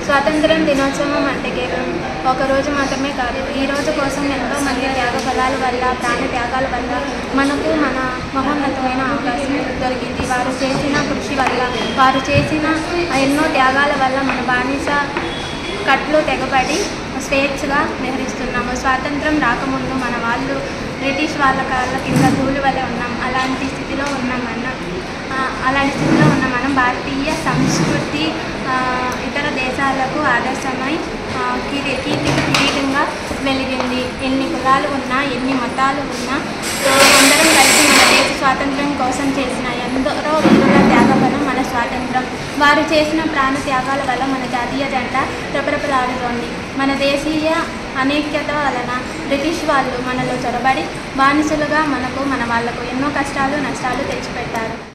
స్వాతంత్రం దినోత్సవం అంటే కేవలం ఒక రోజు మాత్రమే కాదు ఈ రోజు కోసం ఎంతో మంది త్యాగ ఫలాల వల్ల ప్రాణ త్యాగాల వల్ల మనకు మన మహోన్నతమైన అవకాశం దొరికింది వారు చేసిన కృషి వల్ల వారు చేసిన ఎన్నో త్యాగాల వల్ల మన బానిస కట్లు తెగబడి స్వేచ్ఛగా నిహరిస్తున్నాము స్వాతంత్రం రాకముందు మన వాళ్ళు బ్రిటిష్ వాళ్ళ కాళ్ళ కింద ధూళి వలె ఉన్నాం అలాంటి స్థితిలో ఉన్నాం అన్న ఆ, అలాంటి స్థితిలో ఉన్న మనం భారతీయ సంస్కృతి ఆ, ఇతర దేశాలకు ఆదర్శమై ఆ, కిరీ కీర్తికి కిరీటంగా వెలిగింది ఎన్ని కులాలు ఉన్నా ఎన్ని మతాలు ఉన్నా ఆ, అందరం కలిసి మన దేశ స్వాతంత్రం కోసం చేసిన ఎందరో వీరుల త్యాగఫలం మన స్వాతంత్రం వారు చేసిన ప్రాణ త్యాగాల వల్ల మన జాతీయ జెండా రెపరెపలాడుతోంది మన దేశీయ అనేక్యత వలన బ్రిటిష్ వాళ్ళు మనలో చొరబడి బానిసలుగా మనకు మన వాళ్లకు ఎన్నో కష్టాలు నష్టాలు తెచ్చిపెట్టారు